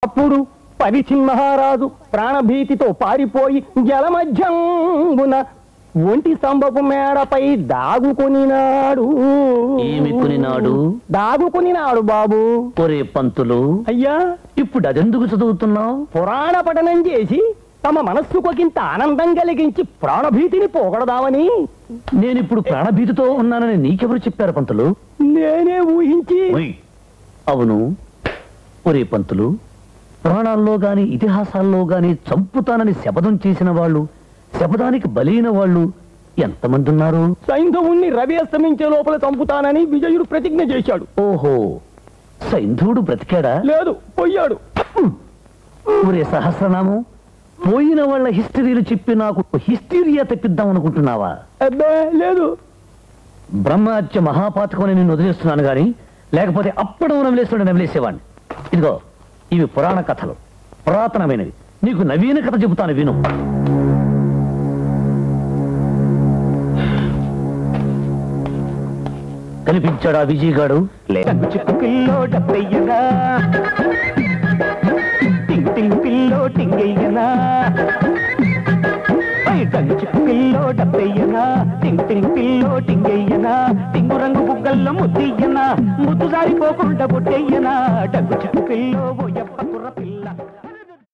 అప్పుడు పరిచిన్ మహారాజు ప్రాణభీతితో పారిపోయి జలమధ్యంబున ఒంటి స్తంభపు మేడపై దాగుకొనినాడు ఏమి కొనినాడు దాగుకొనినాడు బాబు ఒరే పంతులు అయ్యా ఇప్పుడు అదెందుకు చదువుతున్నావు పురాణ పఠనం చేసి తమ మనస్సుకొకింత ఆనందం కలిగించి ప్రాణభీతిని పోగొడదామని నేనిప్పుడు ప్రాణభీతితో ఉన్నానని నీకెవరు చెప్పారు పంతులు నేనే ఊహించి ఉయ్. అవును ఒరే పంతులు పురాణాల్లో గాని ఇతిహాసాల్లో గాని చంపుతానని శపథం చేసిన వాళ్ళు శపథానికి బలైన వాళ్ళు ఎంతమంది ఉన్నారు సైంధవుణ్ణి రవి అస్తమించే లోపల చంపుతానని విజయుడు ప్రతిజ్ఞ చేశాడు ఓహో సైంధవుడు బ్రతికాడా లేదు పోయాడు ఒరే సహస్రనామం పోయిన వాళ్ళ హిస్టరీలు చెప్పి నాకు హిస్టీరియా తెప్పిద్దాం అనుకుంటున్నావా అబ్బే లేదు బ్రహ్మహత్య మహాపాతకం నేను వదిలేస్తున్నాను గాని లేకపోతే అప్పడం నవలేస్తున్నాడు నవలేసేవాడిని ఇదిగో ఇవి పురాణ కథలు పురాతనమైనవి నీకు నవీన కథ చెబుతాను విను కనిపించాడా విజయగాడు లే చిక్కు పిల్లో డబ్బయ్యనా టింగ్ టింగ్ పిల్లో టింగయ్యనా చిక్కు పిల్లో డబ్బయ్యనా టింగ్ టింగ్ పిల్లో టింగయ్యనా టింగు రంగు బుగ్గల్లో ముద్దయ్యనా ముద్దు జారిపోకుండా బొట్టయ్యనా డగ్గు చిక్కు పిల్లో ఓ యప్ప కుర్ర పిల్ల